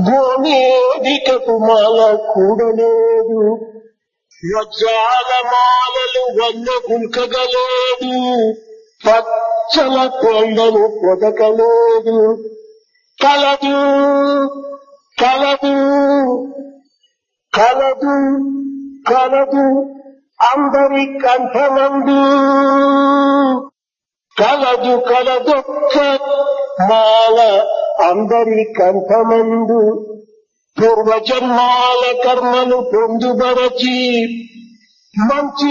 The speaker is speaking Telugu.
గోమేదికకు మాల కూడలేదు వజ్రాల మాలలు వన్న గుంకగలేదు పచ్చల కొండను పొదకలేదు కలదు కలదు కలదు కలదు అందరి కంఠమందు కలదు కలదొక్క మాల అందరి కంఠమందు పూర్వజన్మాల కర్మను పొందుబరచి మంచి